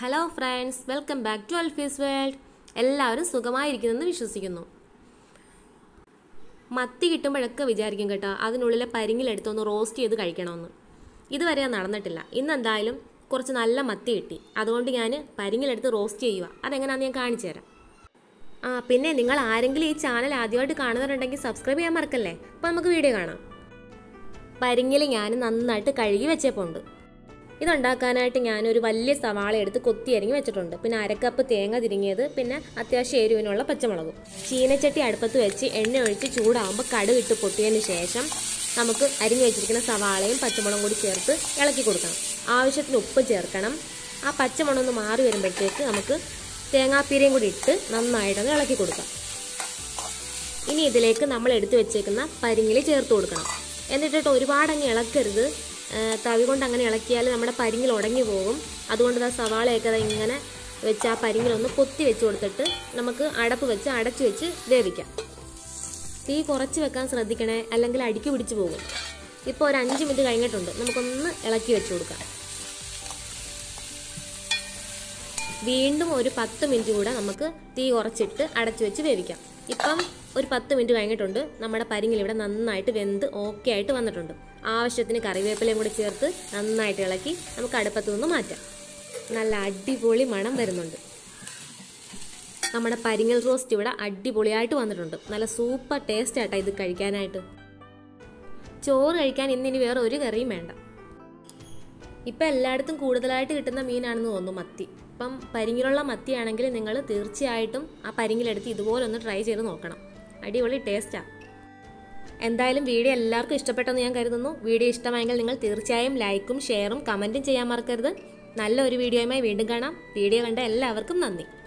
hello friends welcome back to Alfi's world എല്ലാവരും സുഖമായിരിക്കുന്നെന്ന് വിശ്വസിക്കുന്നു മത്തി കിട്ടുമ്പോഴൊക്കെ വിചാരിക്കും കേട്ടോ അതിനുള്ളിലെ പരിങ്ങിലെടുത്തൊന്ന് റോസ്റ്റ് ചെയ്ത് കഴിക്കണമെന്ന് ഇതുവരെ അത് നടന്നിട്ടില്ല ഇന്ന് എന്തായാലും കുറച്ച് നല്ല മത്തി കിട്ടി അതുകൊണ്ട് ഞാൻ പരിങ്ങിലെടുത്ത് റോസ്റ്റ് ചെയ്യുക അതെങ്ങനെയാണെന്ന് ഞാൻ കാണിച്ചു തരാം ആ പിന്നെ നിങ്ങൾ ആരെങ്കിലും ഈ ചാനൽ ആദ്യമായിട്ട് കാണുന്നവരുണ്ടെങ്കിൽ സബ്സ്ക്രൈബ് ചെയ്യാൻ മറക്കല്ലേ അപ്പോൾ നമുക്ക് വീഡിയോ കാണാം പരിങ്ങിൽ ഞാൻ നന്നായിട്ട് കഴുകി വെച്ചേപ്പുണ്ട് ഇതുണ്ടാക്കാനായിട്ട് ഞാനൊരു വലിയ സവാള എടുത്ത് കൊത്തി അരിഞ്ഞ് വെച്ചിട്ടുണ്ട് പിന്നെ അരക്കപ്പ് തേങ്ങ തിരിങ്ങിയത് പിന്നെ അത്യാവശ്യം എരിവിനുള്ള പച്ചമുളകും ചീനച്ചട്ടി അടുപ്പത്ത് വെച്ച് എണ്ണ ഒഴിച്ച് ചൂടാകുമ്പോൾ കടുകിട്ട് പൊട്ടിയതിന് ശേഷം നമുക്ക് അരിഞ്ഞു വെച്ചിരിക്കുന്ന സവാളയും പച്ചമുളകും കൂടി ചേർത്ത് ഇളക്കി കൊടുക്കണം ആവശ്യത്തിന് ഉപ്പ് ചേർക്കണം ആ പച്ചമുളക് ഒന്ന് മാറി വരുമ്പോഴത്തേക്ക് നമുക്ക് തേങ്ങാപ്പീരയും കൂടി ഇട്ട് നന്നായിട്ടൊന്ന് ഇളക്കി കൊടുക്കാം ഇനി ഇതിലേക്ക് നമ്മൾ എടുത്തു വെച്ചേക്കുന്ന പരിങ്ങിലി ചേർത്ത് കൊടുക്കണം എന്നിട്ടിട്ട് ഒരുപാട് അങ്ങ് ഇളക്കരുത് ആ, തവി കൊണ്ട് അങ്ങനെ ഇളക്കിയാൽ നമ്മുടെ പരിങ്ങിൽ ഉടങ്ങി പോകും അതുകൊണ്ട് ആ സവാളയൊക്കെ ദാ ഇങ്ങനെ വെച്ച് ആ പരിങ്ങിലൊന്ന് കൊത്തി വെച്ച് കൊടുത്തിട്ട് നമുക്ക് അടപ്പ് വെച്ച് അടച്ചു വെച്ച് വേവിക്കാം തീ കുറച്ച് വെക്കാൻ ശ്രദ്ധിക്കണേ അല്ലെങ്കിൽ അടിക്ക് പിടിച്ചു പോകും ഇപ്പോൾ ഒരു അഞ്ച് മിനിറ്റ് കഴിഞ്ഞിട്ടുണ്ട് നമുക്കൊന്ന് ഇളക്കി വെച്ച് കൊടുക്കാം വീണ്ടും ഒരു പത്ത് മിനിറ്റ് കൂടെ നമുക്ക് തീ കുറച്ചിട്ട് അടച്ചു വെച്ച് വേവിക്കാം ഇപ്പം ഒരു പത്ത് മിനിറ്റ് കഴിഞ്ഞിട്ടുണ്ട് നമ്മുടെ പരിങ്ങിൽ ഇവിടെ നന്നായിട്ട് വെന്ത് ഓക്കെ ആയിട്ട് വന്നിട്ടുണ്ട് ആവശ്യത്തിന് കറിവേപ്പിലയും കൂടി ചേർത്ത് നന്നായിട്ട് ഇളക്കി നമുക്ക് അടുപ്പത്തു നിന്ന് മാറ്റാം നല്ല അടിപൊളി മണം വരുന്നുണ്ട് നമ്മുടെ പരിങ്ങൽ റോസ്റ്റ് ഇവിടെ അടിപൊളിയായിട്ട് വന്നിട്ടുണ്ട് നല്ല സൂപ്പർ ടേസ്റ്റ് ആട്ടോ ഇത് കഴിക്കാനായിട്ട് ചോറ് കഴിക്കാൻ ഇന്നിനി വേറെ ഒരു കറിയും വേണ്ട ഇപ്പം എല്ലായിടത്തും കൂടുതലായിട്ട് കിട്ടുന്ന മീനാണെന്ന് തോന്നുന്നു മത്തി ഇപ്പം പരിങ്ങിലുള്ള മത്തിയാണെങ്കിൽ നിങ്ങൾ തീർച്ചയായിട്ടും ആ പരിങ്ങിലെടുത്ത് ഇതുപോലെ ഒന്ന് ട്രൈ ചെയ്ത് നോക്കണം അടിപൊളി ടേസ്റ്റാണ് എന്തായാലും വീഡിയോ എല്ലാവർക്കും ഇഷ്ടപ്പെട്ടെന്ന് ഞാൻ കരുതുന്നു വീഡിയോ ഇഷ്ടമായെങ്കിൽ നിങ്ങൾ തീർച്ചയായും ലൈക്കും ഷെയറും കമൻറ്റും ചെയ്യാൻ മറക്കരുത് നല്ലൊരു വീഡിയോയുമായി വീണ്ടും കാണാം വീഡിയോ കണ്ട എല്ലാവർക്കും നന്ദി